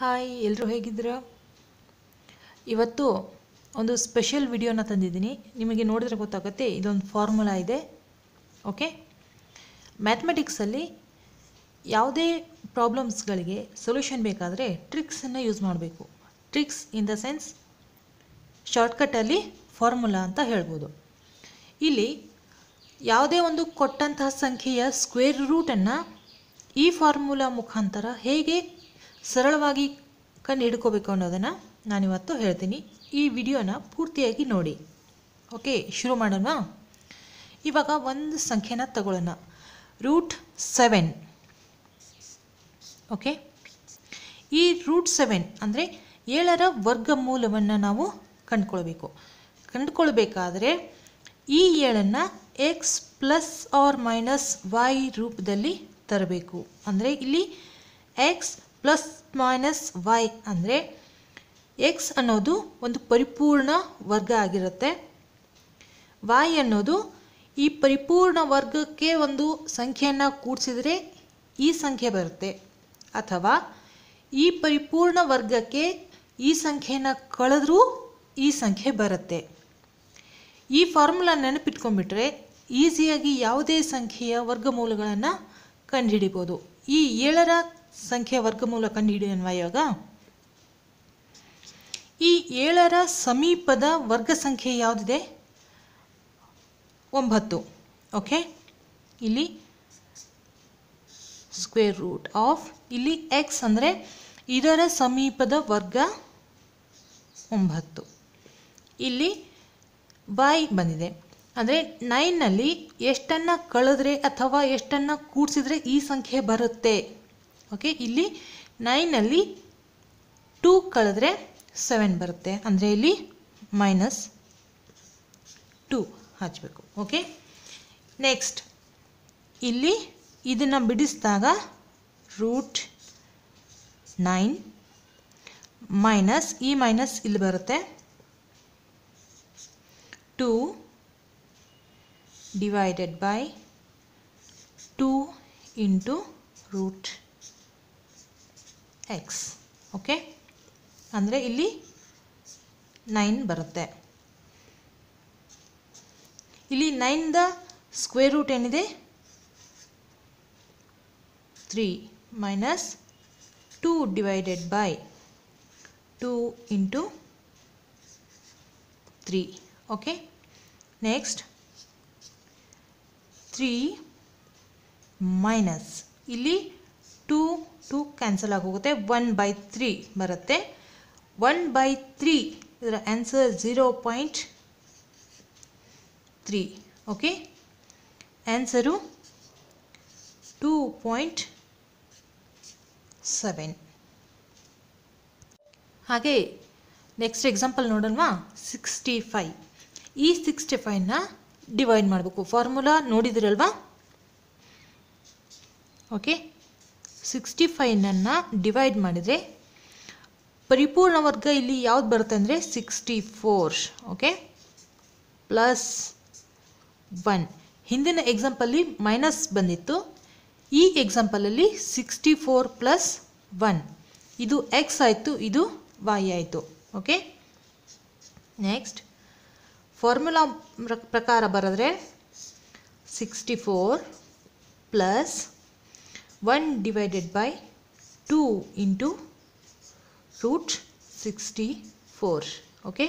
hi ಎಲ್ಲರೂ ಹೇಗಿದ್ದೀರಾ ಇವತ್ತು ಒಂದು ಸ್ಪೆಷಲ್ ವಿಡಿಯೋನ ತಂದಿದ್ದೀನಿ ನಿಮಗೆ ನೋಡಿದ್ರೆ ಗೊತ್ತಾಗುತ್ತೆ ಇದೊಂದು ಫಾರ್ಮುಲಾ ಇದೆ ಓಕೆ ಮ್ಯಾಥಮೆಟಿಕ್ಸಲ್ಲಿ ಯಾವುದೇ ಪ್ರಾಬ್ಲಮ್ಸ್ಗಳಿಗೆ ಸೊಲ್ಯೂಷನ್ ಬೇಕಾದರೆ ಟ್ರಿಕ್ಸನ್ನು ಯೂಸ್ ಮಾಡಬೇಕು ಟ್ರಿಕ್ಸ್ ಇನ್ ದ ಸೆನ್ಸ್ ಶಾರ್ಟ್ಕಟ್ಟಲ್ಲಿ ಫಾರ್ಮುಲಾ ಅಂತ ಹೇಳ್ಬೋದು ಇಲ್ಲಿ ಯಾವುದೇ ಒಂದು ಕೊಟ್ಟಂತಹ ಸಂಖ್ಯೆಯ ಸ್ಕ್ವೇರ್ ರೂಟನ್ನು ಈ ಫಾರ್ಮುಲಾ ಮುಖಾಂತರ ಹೇಗೆ ಸರಳವಾಗಿ ಕಂಡು ಹಿಡ್ಕೋಬೇಕು ಅನ್ನೋದನ್ನು ನಾನಿವತ್ತು ಹೇಳ್ತೀನಿ ಈ ವಿಡಿಯೋನ ಪೂರ್ತಿಯಾಗಿ ನೋಡಿ ಓಕೆ ಶುರು ಮಾಡೋಣ ಇವಾಗ ಒಂದು ಸಂಖ್ಯೆನ ತಗೊಳ್ಳೋಣ ರೂಟ್ ಸೆವೆನ್ ಓಕೆ ಈ ರೂಟ್ ಸೆವೆನ್ ಅಂದರೆ ಏಳರ ವರ್ಗಮೂಲವನ್ನು ನಾವು ಕಂಡುಕೊಳ್ಬೇಕು ಕಂಡುಕೊಳ್ಬೇಕಾದ್ರೆ ಈ ಏಳನ್ನು X plus or minus Y ರೂಪದಲ್ಲಿ ತರಬೇಕು ಅಂದರೆ ಇಲ್ಲಿ ಎಕ್ಸ್ ಪ್ಲಸ್ ಮೈನಸ್ ವೈ ಅಂದರೆ ಎಕ್ಸ್ ಅನ್ನೋದು ಒಂದು ಪರಿಪೂರ್ಣ ವರ್ಗ ಆಗಿರುತ್ತೆ ವೈ ಅನ್ನೋದು ಈ ಪರಿಪೂರ್ಣ ವರ್ಗಕ್ಕೆ ಒಂದು ಸಂಖ್ಯೆಯನ್ನು ಕೂಡಿಸಿದರೆ ಈ ಸಂಖ್ಯೆ ಬರುತ್ತೆ ಅಥವಾ ಈ ಪರಿಪೂರ್ಣ ವರ್ಗಕ್ಕೆ ಈ ಸಂಖ್ಯೆಯನ್ನು ಕಳೆದ್ರೂ ಈ ಸಂಖ್ಯೆ ಬರುತ್ತೆ ಈ ಫಾರ್ಮುಲಾ ನೆನಪಿಟ್ಕೊಂಡ್ಬಿಟ್ರೆ ಈಸಿಯಾಗಿ ಯಾವುದೇ ಸಂಖ್ಯೆಯ ವರ್ಗಮೂಲಗಳನ್ನು ಕಂಡುಹಿಡಿಬೋದು ಈ ಏಳರ ಸಂಖ್ಯೆಯ ವರ್ಗಮೂಲ ಕಂಡುಹಿಡಿಯೋಣ ಇವಾಗ ಈ ಏಳರ ಸಮೀಪದ ವರ್ಗ ಸಂಖ್ಯೆ ಯಾವುದಿದೆ ಒಂಬತ್ತು ಓಕೆ ಇಲ್ಲಿ ಸ್ಕ್ವೇರ್ ರೂಟ್ ಆಫ್ ಇಲ್ಲಿ ಎಕ್ಸ್ ಅಂದರೆ ಇದರ ಸಮೀಪದ ವರ್ಗ ಒಂಬತ್ತು ಇಲ್ಲಿ ವೈ ಬಂದಿದೆ ಅಂದರೆ ನೈನ್ನಲ್ಲಿ ಎಷ್ಟನ್ನು ಕಳೆದ್ರೆ ಅಥವಾ ಎಷ್ಟನ್ನು ಕೂಡಿಸಿದ್ರೆ ಈ ಸಂಖ್ಯೆ ಬರುತ್ತೆ ಓಕೆ ಇಲ್ಲಿ ನೈನಲ್ಲಿ ಟೂ ಕಳೆದ್ರೆ ಸೆವೆನ್ ಬರುತ್ತೆ ಅಂದರೆ ಇಲ್ಲಿ ಮೈನಸ್ ಟೂ ಹಚ್ಚಬೇಕು ಓಕೆ ನೆಕ್ಸ್ಟ್ ಇಲ್ಲಿ ಇದನ್ನು ಬಿಡಿಸಿದಾಗ ರೂಟ್ ನೈನ್ ಮೈನಸ್ ಈ ಮೈನಸ್ ಇಲ್ಲಿ ಬರುತ್ತೆ two divided by two into root X okay ಅಂದರೆ ಇಲ್ಲಿ ನೈನ್ ಬರುತ್ತೆ ಇಲ್ಲಿ ನೈನ್ದ ಸ್ಕ್ವೇರ್ ರೂಟ್ ಏನಿದೆ three minus two divided by two into three okay next three minus ಇಲ್ಲಿ ಟೂ ಟು ಕ್ಯಾನ್ಸಲ್ ಆಗೋಗುತ್ತೆ ಒನ್ ಬೈ ತ್ರೀ ಬರುತ್ತೆ ಒನ್ ಬೈ ತ್ರೀ ಇದರ answer zero point three okay answer two point seven ಹಾಗೆ next example ನೋಡೋಣವಾ sixty five ಈ sixty ಫೈವ್ನ divide ಮಾಡಬೇಕು formula ನೋಡಿದಿರಲ್ವಾ ಓಕೆ ಸಿಕ್ಸ್ಟಿ ಫೈವ್ನನ್ನು ಡಿವೈಡ್ ಮಾಡಿದರೆ ಪರಿಪೂರ್ಣ ವರ್ಗ ಇಲ್ಲಿ ಯಾವ್ದು ಬರುತ್ತೆ ಅಂದರೆ sixty four okay plus one ಹಿಂದಿನ ಎಕ್ಸಾಂಪಲ್ಲಿ ಮೈನಸ್ ಬಂದಿತ್ತು ಈ ಎಕ್ಸಾಂಪಲಲ್ಲಿ ಸಿಕ್ಸ್ಟಿ ಫೋರ್ ಪ್ಲಸ್ ಒನ್ ಇದು ಎಕ್ಸ್ ಆಯಿತು ಇದು ವೈ ಆಯಿತು ಓಕೆ ನೆಕ್ಸ್ಟ್ ಫಾರ್ಮುಲಾ ಪ್ರಕಾರ ಬರೆದ್ರೆ sixty four plus one divided by two into root sixty four okay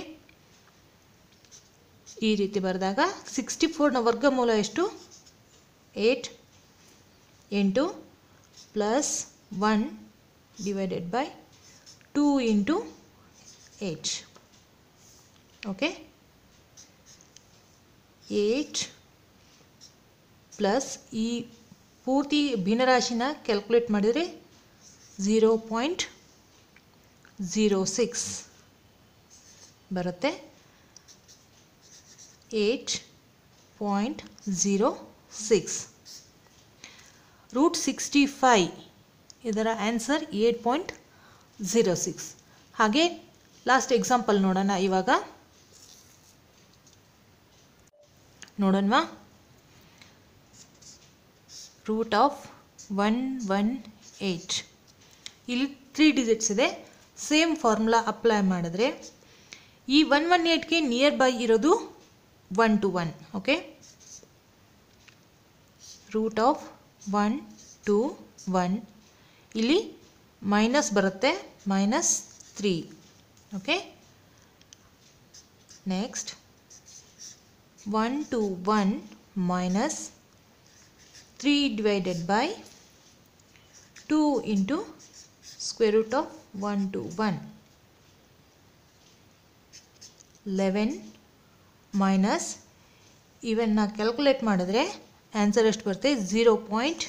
ಈ ರೀತಿ ಬರೆದಾಗ ಸಿಕ್ಸ್ಟಿ ಫೋರ್ನ ವರ್ಗಮೂಲ ಎಷ್ಟು ಏಟ್ ಎಂಟು plus one divided by two into eight okay eight plus ಈ ಪೂರ್ತಿ ಭಿನ್ನರಾಶಿನ ಕ್ಯಾಲ್ಕುಲೇಟ್ ಮಾಡಿದರೆ ಝೀರೋ ಪಾಯಿಂಟ್ ಝೀರೋ ಸಿಕ್ಸ್ ಬರುತ್ತೆ eight point zero six root sixty five ಇದರ answer eight point zero six ಹಾಗೆ ಲಾಸ್ಟ್ ಎಕ್ಸಾಂಪಲ್ ನೋಡೋಣ ಇವಾಗ ನೋಡೋಣವಾ root of one one eight ಇಲ್ಲಿ ತ್ರೀ ಡಿಜಿಟ್ಸ್ ಇದೆ ಸೇಮ್ ಫಾರ್ಮುಲಾ ಅಪ್ಲೈ ಮಾಡಿದ್ರೆ ಈ ಒನ್ ಒನ್ ಏಯ್ಟ್ಗೆ ನಿಯರ್ ಬೈ ಇರೋದು one two one okay root of one two one ಇಲ್ಲಿ ಮೈನಸ್ ಬರುತ್ತೆ minus three okay next one two one minus three divided by two into square root of one two one eleven minus ಇವನ್ನ calculate ಮಾಡಿದ್ರೆ answer ಎಷ್ಟು ಬರುತ್ತೆ zero point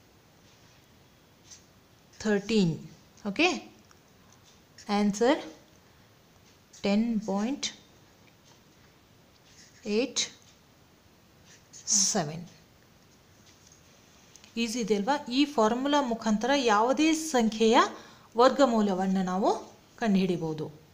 thirteen okay answer ten point eight seven easy ಇದೆ ಅಲ್ವಾ ಈ formula ಮುಖಾಂತರ ಯಾವುದೇ ಸಂಖ್ಯೆಯ ವರ್ಗಮೂಲವನ್ನು ನಾವು ಕಂಡುಹಿಡಿಬೋದು